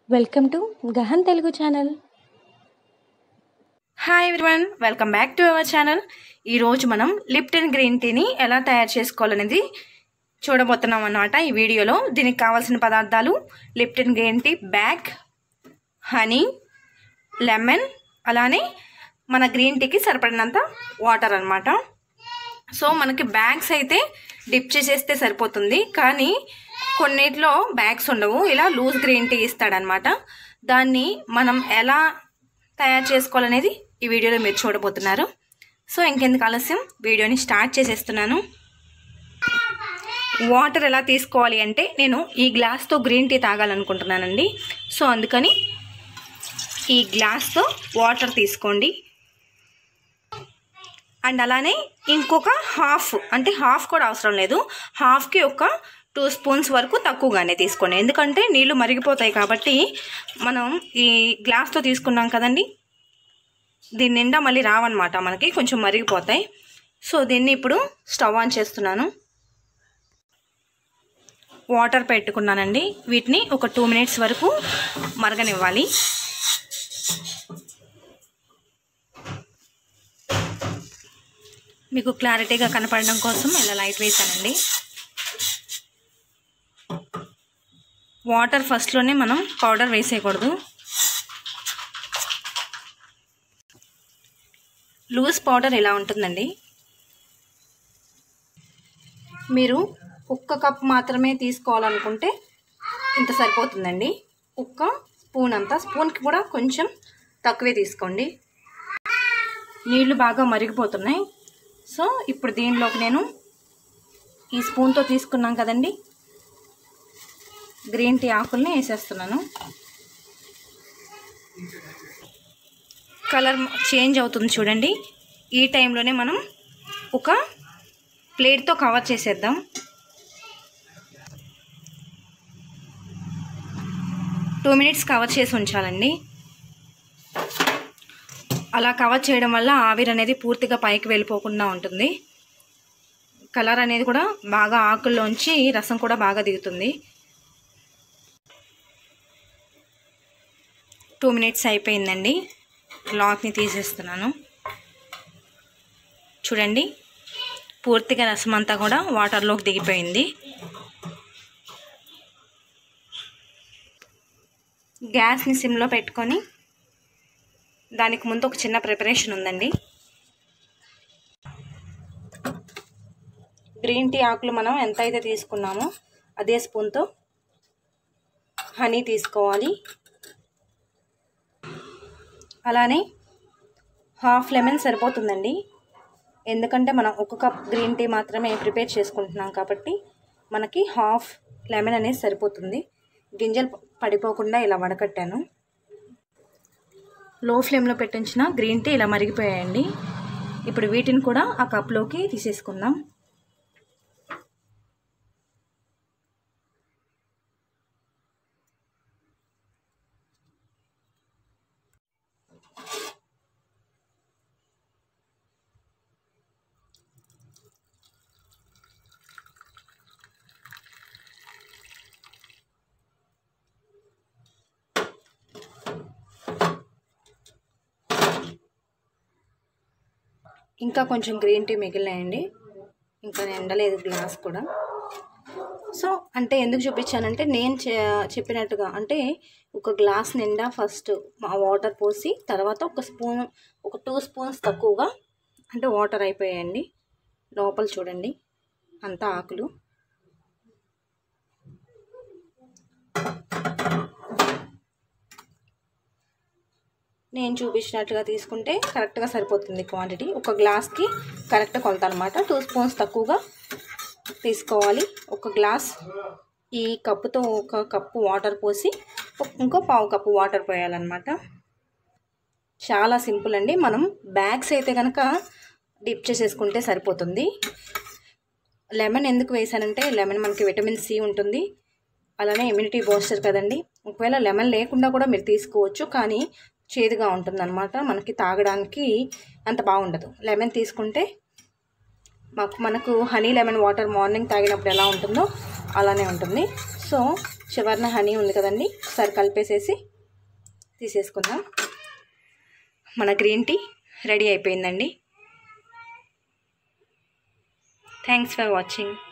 welcome to Gahan Telugu channel hi everyone welcome back to our channel ఈరోజు మనం Lipton green టీని ఎలా తయారు చేసుకోవాలనేది చూడబోతున్నాం అన్నమాట ఈ వీడియోలో దీనికి కావాల్సిన పదార్థాలు Lipton green tea bag honey lemon అలానే మన గ్రీన్ టీకి సరిపడినంత వాటర్ అన్నమాట సో మనకి బ్యాగ్స్ అయితే డిప్ చేసేస్తే సరిపోతుంది కానీ కొన్నిట్లో బ్యాగ్స్ ఉండవు ఇలా లూజ్ గ్రీన్ టీ ఇస్తాడనమాట దాన్ని మనం ఎలా తయారు చేసుకోవాలనేది ఈ వీడియోలో మీరు చూడబోతున్నారు సో ఇంకెందుకు ఆలస్యం వీడియోని స్టార్ట్ చేసేస్తున్నాను వాటర్ ఎలా తీసుకోవాలి అంటే నేను ఈ గ్లాస్తో గ్రీన్ టీ తాగాలనుకుంటున్నానండి సో అందుకని ఈ గ్లాస్తో వాటర్ తీసుకోండి అండ్ అలానే ఇంకొక హాఫ్ అంటే హాఫ్ కూడా అవసరం లేదు హాఫ్కి ఒక టూ స్పూన్స్ వరకు తక్కువగానే తీసుకోండి ఎందుకంటే నీళ్లు మరిగిపోతాయి కాబట్టి మనం ఈ గ్లాస్తో తీసుకున్నాం కదండి దీని నిండా మళ్ళీ రావన్నమాట మనకి కొంచెం మరిగిపోతాయి సో దీన్ని ఇప్పుడు స్టవ్ ఆన్ చేస్తున్నాను వాటర్ పెట్టుకున్నానండి వీటిని ఒక టూ మినిట్స్ వరకు మరగనివ్వాలి మీకు క్లారిటీగా కనపడడం కోసం ఇలా లైట్ వేసానండి వాటర్ ఫస్ట్లోనే మనం పౌడర్ వేసేయకూడదు లూజ్ పౌడర్ ఇలా ఉంటుందండి మీరు ఒక్క కప్ మాత్రమే తీసుకోవాలనుకుంటే ఇంత సరిపోతుందండి ఒక్క స్పూన్ అంతా స్పూన్కి కూడా కొంచెం తక్కువే తీసుకోండి నీళ్లు బాగా మరిగిపోతున్నాయి సో ఇప్పుడు దీనిలోకి నేను ఈ స్పూన్తో తీసుకున్నాం కదండి గ్రీన్ టీ ఆకుల్ని వేసేస్తున్నాను కలర్ చేంజ్ అవుతుంది చూడండి ఈ టైంలోనే మనం ఒక ప్లేట్తో కవర్ చేసేద్దాం టూ మినిట్స్ కవర్ చేసి ఉంచాలండి అలా కవర్ చేయడం వల్ల ఆవిరి అనేది పూర్తిగా పైకి వెళ్ళిపోకుండా ఉంటుంది కలర్ అనేది కూడా బాగా ఆకుల్లోంచి రసం కూడా బాగా దిగుతుంది టూ మినిట్స్ అయిపోయిందండి క్లాత్ని తీసేస్తున్నాను చూడండి పూర్తిగా రసం అంతా కూడా వాటర్లోకి దిగిపోయింది గ్యాస్ని సిమ్లో పెట్టుకొని దానికి ముందు ఒక చిన్న ప్రిపరేషన్ ఉందండి గ్రీన్ టీ ఆకులు మనం ఎంత అయితే తీసుకున్నామో అదే స్పూన్తో హనీ తీసుకోవాలి అలానే హాఫ్ లెమన్ సరిపోతుందండి ఎందుకంటే మనం ఒక కప్ గ్రీన్ టీ మాత్రమే ప్రిపేర్ చేసుకుంటున్నాం కాబట్టి మనకి హాఫ్ లెమన్ అనేది సరిపోతుంది గింజలు పడిపోకుండా ఇలా వడకట్టాను లో ఫ్లేమ్లో పెట్టించిన గ్రీన్ టీ ఇలా మరిగిపోయాయండి ఇప్పుడు వీటిని కూడా ఆ కప్లోకి తీసేసుకుందాం ఇంకా కొంచెం గ్రీన్ టీ మిగిలినాయండి ఇంకా ఎండలేదు గ్లాస్ కూడా సో అంటే ఎందుకు చూపించానంటే నేను చెప్పినట్టుగా అంటే ఒక గ్లాస్ నిండా ఫస్ట్ ఆ వాటర్ పోసి తర్వాత ఒక స్పూన్ ఒక టూ స్పూన్స్ తక్కువగా అంటే వాటర్ అయిపోయాయండి లోపల చూడండి అంతా ఆకులు నేను చూపించినట్లుగా తీసుకుంటే కరెక్ట్గా సరిపోతుంది క్వాంటిటీ ఒక గ్లాస్కి కరెక్ట్ కొలత అనమాట టూ స్పూన్స్ తక్కువగా తీసుకోవాలి ఒక గ్లాస్ ఈ కప్పుతో ఒక కప్పు వాటర్ పోసి ఇంకో పావు కప్పు వాటర్ పోయాలన్నమాట చాలా సింపుల్ అండి మనం బ్యాగ్స్ అయితే కనుక డిప్ చేసేసుకుంటే సరిపోతుంది లెమన్ ఎందుకు వేసానంటే లెమన్ మనకి విటమిన్ సి ఉంటుంది అలానే ఇమ్యూనిటీ బూస్టర్ కదండి ఒకవేళ లెమన్ లేకుండా కూడా మీరు తీసుకోవచ్చు కానీ చేదుగా ఉంటుందన్నమాట మనకి తాగడానికి అంత బాగుండదు లెమన్ తీసుకుంటే మాకు మనకు హనీ లెమన్ వాటర్ మార్నింగ్ తాగినప్పుడు ఎలా ఉంటుందో అలానే ఉంటుంది సో చివరిన హనీ ఉంది కదండి ఒకసారి కలిపేసేసి తీసేసుకుందాం మన గ్రీన్ టీ రెడీ అయిపోయిందండి థ్యాంక్స్ ఫర్ వాచింగ్